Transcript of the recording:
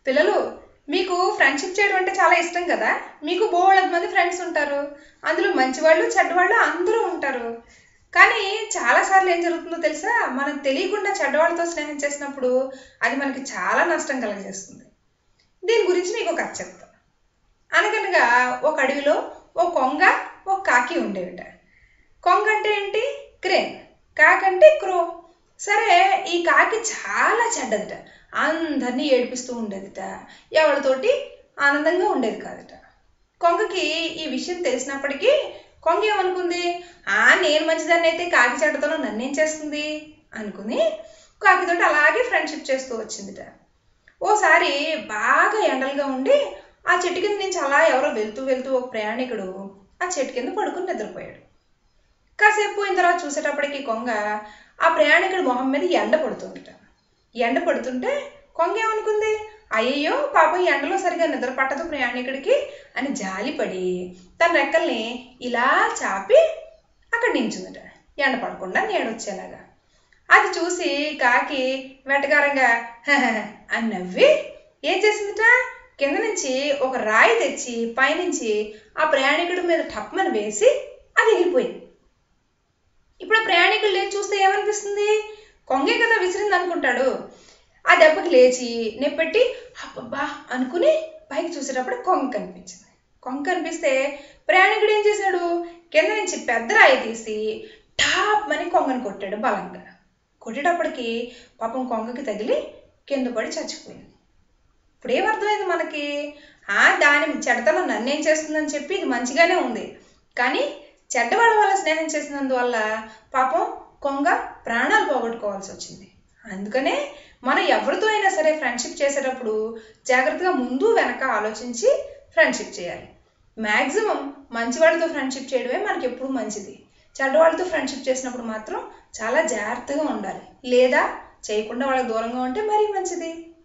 పిల్లలు మీకు ఫ్రెండ్షిప్ చేయడం అంటే చాలా ఇష్టం కదా మీకు బోళ్ళంత మంది ఫ్రెండ్స్ ఉంటారు అందులో మంచివాళ్ళు చెడ్డవాళ్ళు అందరూ ఉంటారు కానీ చాలాసార్లు ఏం జరుగుతుందో తెలుసా మనకు తెలియకుండా చెడ్డవాళ్ళతో స్నేహం చేసినప్పుడు అది మనకి చాలా నష్టం కలగజేస్తుంది దీని గురించి మీకు ఒక కథ చెప్తా అనగనగా ఒక అడవిలో ఓ కొంగ ఒక కాకి ఉండేవిట కొంగ అంటే ఏంటి క్రేన్ కాకంటే క్రో సరే ఈ కాకి చాలా చెడ్డదిట అందరినీ ఏడిపిస్తూ ఉండేదిట ఎవరితోటి ఆనందంగా ఉండేది కాదట కొంగకి ఈ విషయం తెలిసినప్పటికీ కొంగ ఏమనుకుంది ఆ నేను మంచిదాన్ని అయితే కాకి చెడ్డతోనో నన్నేం చేస్తుంది అనుకుని కాకితోటి అలాగే ఫ్రెండ్షిప్ చేస్తూ వచ్చిందిట ఓసారి బాగా ఎండలుగా ఉండి ఆ చెట్టు కింద నుంచి అలా ఎవరో వెళ్తూ వెళ్తూ ఒక ప్రయాణికుడు ఆ చెట్టు కింద పడుకుని నిద్రపోయాడు కాసేపు పోయిన తర్వాత చూసేటప్పటికి కొంగ ఆ ప్రయాణికుడి మొహం మీద ఎండ పడుతుందట ఎండ పడుతుంటే కొంగ ఏమనుకుంది అయ్యయ్యో పాపం ఈ ఎండలో సరిగా నిద్ర పట్టదు ప్రయాణికుడికి అని జాలిపడి తన రెక్కల్ని ఇలా చాపి అక్కడ నించుందట ఎండ పడకుండా నీడొచ్చేలాగా అది చూసి కాకి వెటకారంగా "హహహ" అని నవ్వి ఏం చేసిందిట కింద నుంచి ఒక రాయి తెచ్చి పైనుంచి ఆ ప్రయాణికుడి మీద టప్మని వేసి అది ఎగిరిపోయింది ఇప్పుడు ఆ ప్రయాణికుడు లేచి చూస్తే ఏమనిపిస్తుంది కొంగే కదా విసిరింది అనుకుంటాడు ఆ దెబ్బకి లేచి నెప్పెట్టి అబ్బబ్బా అనుకుని పైకి చూసేటప్పుడు కొంగ కనిపించింది కొంగ కనిపిస్తే ప్రయాణికుడు ఏం చేశాడు కింద నుంచి పెద్ద రాయి తీసి టాప్ అని కొంగని కొట్టాడు బలంగా కొట్టేటప్పటికి పాపం కొంగకి తగిలి కింద పడి చచ్చిపోయింది ఇప్పుడు ఏమర్థమైంది మనకి ఆ దాని చెడ్డతనం నన్నేం చేస్తుందని చెప్పి ఇది మంచిగానే ఉంది కానీ చెడ్డవాళ్ళ వల్ల స్నేహం చేసినందువల్ల పాపం కొంగ ప్రాణాలు పోగొట్టుకోవాల్సి వచ్చింది అందుకనే మనం ఎవరితో అయినా సరే ఫ్రెండ్షిప్ చేసేటప్పుడు జాగ్రత్తగా ముందు వెనక ఆలోచించి ఫ్రెండ్షిప్ చేయాలి మ్యాక్సిమం మంచి వాళ్ళతో ఫ్రెండ్షిప్ చేయడమే మనకి ఎప్పుడు మంచిది చెడ్డవాళ్ళతో ఫ్రెండ్షిప్ చేసినప్పుడు మాత్రం చాలా జాగ్రత్తగా ఉండాలి లేదా చేయకుండా వాళ్ళకి దూరంగా ఉంటే మరీ మంచిది